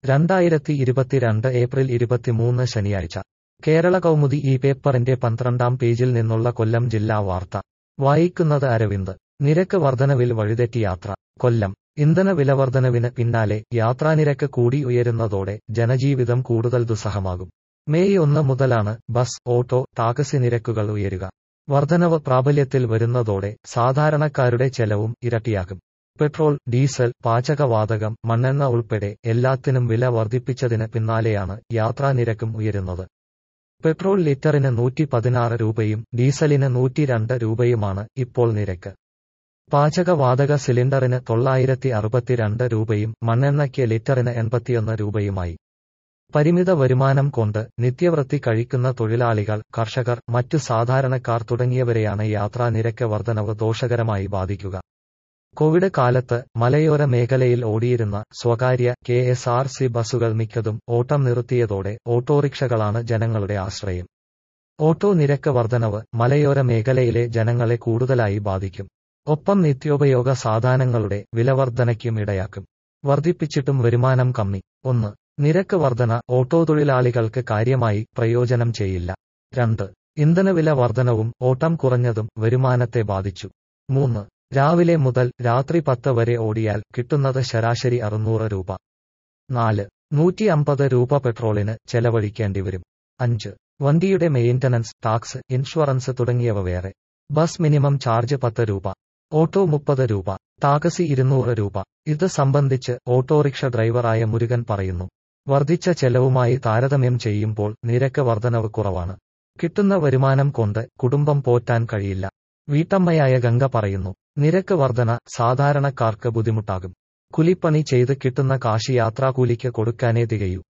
രണ്ടായിരത്തി ഇരുപത്തിരണ്ട് ഏപ്രിൽ ഇരുപത്തിമൂന്ന് ശനിയാഴ്ച കേരള കൗമുദി ഈ പേപ്പറിന്റെ പന്ത്രണ്ടാം പേജിൽ നിന്നുള്ള കൊല്ലം ജില്ലാ വാർത്ത വായിക്കുന്നത് അരവിന്ദ് നിരക്ക് വർധനവിൽ വഴിതെറ്റി യാത്ര കൊല്ലം ഇന്ധന വിലവർധനവിന് പിന്നാലെ യാത്രാനിരക്ക് കൂടി ഉയരുന്നതോടെ ജനജീവിതം കൂടുതൽ ദുസ്സഹമാകും മെയ് ഒന്ന് മുതലാണ് ബസ് ഓട്ടോ ടാക്സി നിരക്കുകൾ ഉയരുക വർധനവ് പ്രാബല്യത്തിൽ വരുന്നതോടെ സാധാരണക്കാരുടെ ചെലവും ഇരട്ടിയാകും പെട്രോൾ ഡീസൽ പാചകവാതകം മണ്ണെണ്ണ ഉൾപ്പെടെ എല്ലാത്തിനും വില വർദ്ധിപ്പിച്ചതിന് പിന്നാലെയാണ് യാത്രാനിരക്കും ഉയരുന്നത് പെട്രോൾ ലിറ്ററിന് നൂറ്റി പതിനാറ് രൂപയും ഡീസലിന് നൂറ്റിരണ്ട് രൂപയുമാണ് ഇപ്പോൾ നിരക്ക് പാചകവാതക സിലിണ്ടറിന് തൊള്ളായിരത്തി അറുപത്തിരണ്ട് രൂപയും മണ്ണെണ്ണയ്ക്ക് ലിറ്ററിന് എൺപത്തിയൊന്ന് രൂപയുമായി പരിമിത വരുമാനം കൊണ്ട് നിത്യവൃത്തി കഴിക്കുന്ന തൊഴിലാളികൾ കർഷകർ മറ്റു സാധാരണക്കാർ തുടങ്ങിയവരെയാണ് യാത്രാ നിരക്ക് വർധനവ് ദോഷകരമായി ബാധിക്കുക കോവിഡ് കാലത്ത് മലയോര മേഖലയിൽ ഓടിയിരുന്ന സ്വകാര്യ കെ എസ് ആർ സി ബസുകൾ മിക്കതും ഓട്ടം നിർത്തിയതോടെ ഓട്ടോറിക്ഷകളാണ് ജനങ്ങളുടെ ആശ്രയം ഓട്ടോ നിരക്ക് വർധനവ് മലയോര മേഖലയിലെ ജനങ്ങളെ കൂടുതലായി ബാധിക്കും ഒപ്പം നിത്യോപയോഗ സാധനങ്ങളുടെ വിലവർധനയ്ക്കും ഇടയാക്കും വർദ്ധിപ്പിച്ചിട്ടും വരുമാനം കമ്മി ഒന്ന് നിരക്ക് വർധന ഓട്ടോ തൊഴിലാളികൾക്ക് കാര്യമായി പ്രയോജനം ചെയ്യില്ല രണ്ട് ഇന്ധനവില വർധനവും ഓട്ടം കുറഞ്ഞതും വരുമാനത്തെ ബാധിച്ചു മൂന്ന് രാവിലെ മുതൽ രാത്രി പത്ത് വരെ ഓടിയാൽ കിട്ടുന്നത് ശരാശരി അറുന്നൂറ് രൂപ നാല് നൂറ്റി അമ്പത് രൂപ പെട്രോളിന് ചെലവഴിക്കേണ്ടി വരും അഞ്ച് വണ്ടിയുടെ മെയിന്റനൻസ് ടാക്സ് ഇൻഷുറൻസ് തുടങ്ങിയവ വേറെ ബസ് മിനിമം ചാർജ് പത്ത് രൂപ ഓട്ടോ മുപ്പത് രൂപ ടാക്സി ഇരുന്നൂറ് രൂപ ഇത് സംബന്ധിച്ച് ഓട്ടോറിക്ഷ ഡ്രൈവറായ മുരുകൻ പറയുന്നു വർദ്ധിച്ച ചെലവുമായി താരതമ്യം ചെയ്യുമ്പോൾ നിരക്ക് വർധനവ് കുറവാണ് കിട്ടുന്ന വരുമാനം കൊണ്ട് കുടുംബം പോറ്റാൻ കഴിയില്ല വീട്ടമ്മയായ ഗംഗ പറയുന്നു നിരക്ക് വർധന സാധാരണക്കാർക്ക് ബുദ്ധിമുട്ടാകും കുലിപ്പണി ചെയ്ത് കിട്ടുന്ന കാശ് യാത്രാകൂലിക്ക് കൊടുക്കാനേ തികയൂ